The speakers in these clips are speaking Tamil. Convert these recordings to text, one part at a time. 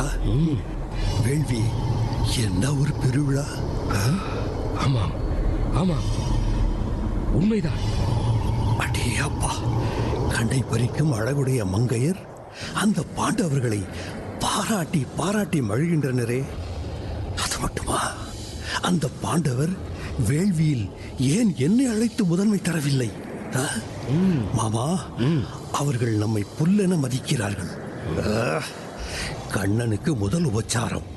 வேள்வி என்ன ஒரு பெருவிழா ஆமாம் ஆமாம் உண்மைதான் அடே அப்பா கண்ணை பறிக்கும் அழகுடைய மங்கையர் அந்த பாண்டவர்களை பாராட்டி பாராட்டி மழுகின்றனரே அது மட்டுமா அந்த பாண்டவர் வேள்வியில் ஏன் என்னை அழைத்து முதன்மை தரவில்லை ஆ? மாமா அவர்கள் நம்மை புல்லென மதிக்கிறார்கள் ஆ, கண்ணனுக்கு முதல் உபச்சாரம்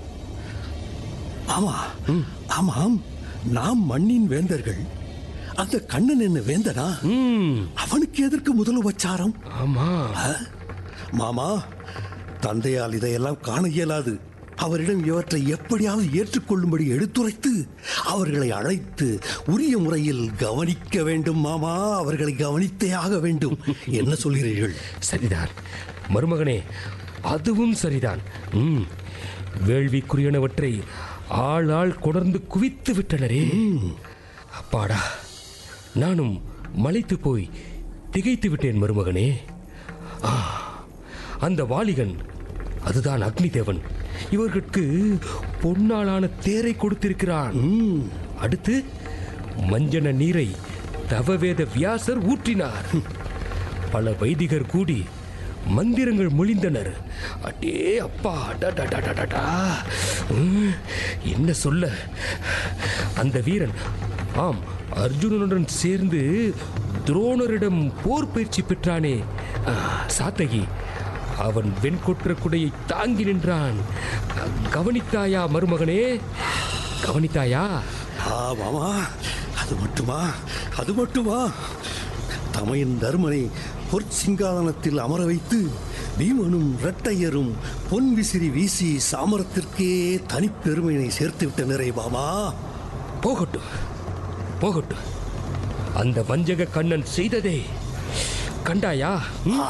ஆமா ஆமாம் நாம் மண்ணின் வேந்தர்கள் அந்த கண்ணன் என்ன வேந்தனா ம், அவனுக்கு எதற்கு முதல் உபச்சாரம் ஆமா ஆ? மாமா தந்தையால் இதையெல்லாம் காண இயலாது அவரிடம் இவற்றை எப்படியாவது ஏற்றுக்கொள்ளும்படி எடுத்துரைத்து அவர்களை அழைத்து உரிய முறையில் கவனிக்க வேண்டும் மாமா அவர்களை கவனித்தே ஆக வேண்டும் என்ன சொல்கிறீர்கள் சரிதான் மருமகனே அதுவும் சரிதான் ம் வேள்விக்குரியனவற்றை ஆள் ஆள் கொடர்ந்து குவித்து விட்டனரே அப்பாடா நானும் மலைத்து போய் திகைத்து விட்டேன் மருமகனே ஆ, அந்த வாலிகன் அதுதான் அக்னி தேவன் இவர்களுக்கு பொன்னாலான தேரை கொடுத்திருக்கிறான் அடுத்து மஞ்சன நீரை தவவேத வியாசர் ஊற்றினார் பல வைதிகர் கூடி மந்திரங்கள் மொழிந்தனர் அடே அப்பா அடடடடடடா. உம், என்ன சொல்ல அந்த வீரன் ஆம் அர்ஜுனனுடன் சேர்ந்து துரோணரிடம் போர் பயிற்சி பெற்றானே ஆ, சாத்தகி அவன் வெண்கொற்ற குடையை தாங்கி நின்றான் கவனித்தாயா மருமகனே கவனித்தாயா ஆ மாமா அது மட்டுமா அது மட்டுமா தமையன் தர்மனை பொற்சிங்காதனத்தில் அமர வைத்து பீமனும் இரட்டையரும் பொன் விசிறி வீசி சாமரத்திற்கே தனிப்பெருமையினை சேர்த்து விட்டனரே மாமா போகட்டும் போகட்டும் அந்த வஞ்சக கண்ணன் செய்ததே கண்டாயா ம்?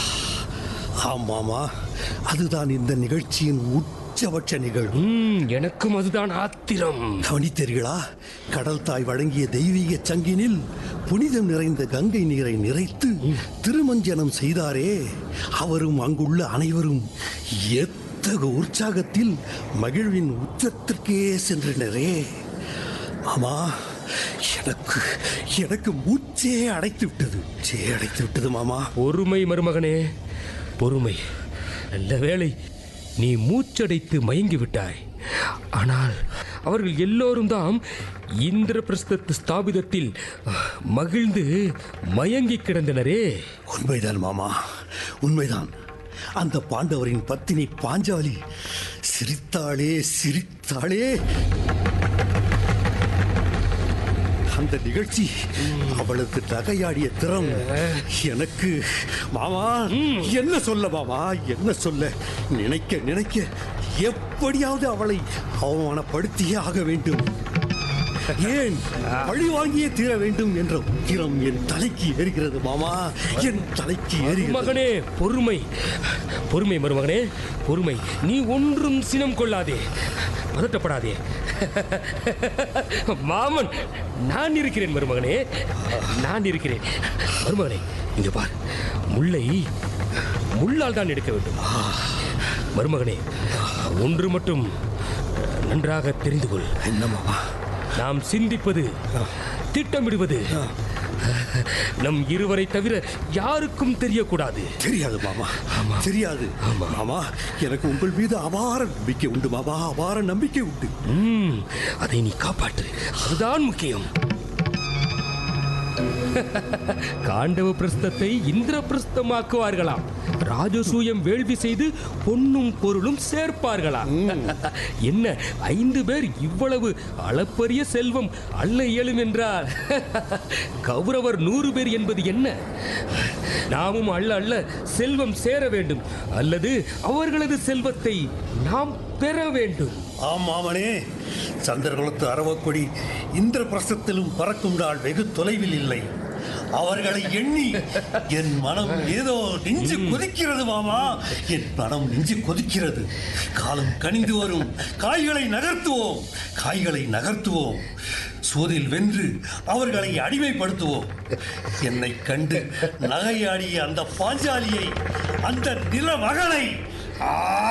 ஆம் மாமா அதுதான் இந்த நிகழ்ச்சியின் உச்சபட்ச நிகழ்வு ம், எனக்கும் அதுதான் ஆத்திரம் கவனித்தீர்களா கடல் தாய் வழங்கிய தெய்வீக சங்கினில் புனிதம் நிறைந்த கங்கை நீரை நிறைத்து திருமஞ்சனம் செய்தாரே அவரும் அங்குள்ள அனைவரும் எத்தகு உற்சாகத்தில் மகிழ்வின் உச்சத்திற்கே சென்றனரே மாமா எனக்கு எனக்கு மூச்சே அடைத்து விட்டது சே அடைத்து விட்டது மாமா பொறுமை மருமகனே பொறுமை நல்ல வேளை நீ மூச்சடைத்து மயங்கி விட்டாய் ஆனால் அவர்கள் எல்லோரும் தாம் இந்திரபிரஸ்தத்து ஸ்தாபிதத்தில் அஹ், மகிழ்ந்து மயங்கி கிடந்தனரே உண்மைதான் மாமா உண்மைதான் அந்த பாண்டவரின் பத்தினி பாஞ்சாலி சிரித்தாளே சிரித்தாளே அந்த நிகழ்ச்சி அவளது நகையாடிய திறம் எனக்கு மாமா என்ன சொல்ல மாமா என்ன சொல்ல நினைக்க நினைக்க எப்படியாவது அவளை அவமானப்படுத்தியே ஆக வேண்டும் ஏன் பழி வாங்கியே தீர வேண்டும் என்ற உக்கிரம் என் தலைக்கு ஏறுகிறது மாமா என் தலைக்கு ஏறுகிறது மகனே பொறுமை பொறுமை மருமகனே பொறுமை நீ ஒன்றும் சினம் கொள்ளாதே பதட்டப்படாதே மாமன் நான் இருக்கிறேன் மருமகனே நான் இருக்கிறேன் மருமகனே இங்க பார் முல்லை முள்ளால் தான் எடுக்க வேண்டும் மருமகனே ஒன்று மட்டும் நன்றாக தெரிந்து கொள் என்ன மாமா நாம் சிந்திப்பது திட்டமிடுவது நம் இருவரை தவிர யாருக்கும் தெரியக்கூடாது தெரியாது மாமா தெரியாது மாமா எனக்கு உங்கள் மீது அபார நம்பிக்கை உண்டு மாமா அபார நம்பிக்கை உண்டு ம், அதை நீ காப்பாற்று அதுதான் முக்கியம் காண்டவ பிரஸ்தத்தை இந்திர பிரஸ்தமாக்குவார்களாம் ராஜசூயம் வேள்வி செய்து பொன்னும் பொருளும் சேர்ப்பார்களாம் என்ன ஐந்து பேர் இவ்வளவு அளப்பரிய செல்வம் அள்ள இயலும் என்றால் கௌரவர் நூறு பேர் என்பது என்ன நாமும் அள்ள அள்ள செல்வம் சேர வேண்டும் அல்லது அவர்களது செல்வத்தை நாம் பெற வேண்டும் ஆம் மாமனே சந்திரகுலத்து அரவக்கொடி இந்திர பிரசத்திலும் பறக்கும் நாள் வெகு தொலைவில் இல்லை அவர்களை எண்ணி என் மனம் ஏதோ நெஞ்சு கொதிக்கிறது மாமா என் மனம் நெஞ்சு கொதிக்கிறது காலம் கனிந்து வரும் காய்களை நகர்த்துவோம் காய்களை நகர்த்துவோம் சூதில் வென்று அவர்களை அடிமைப்படுத்துவோம் என்னை கண்டு நகையாடிய அந்த பாஞ்சாலியை அந்த நில மகளை ஆ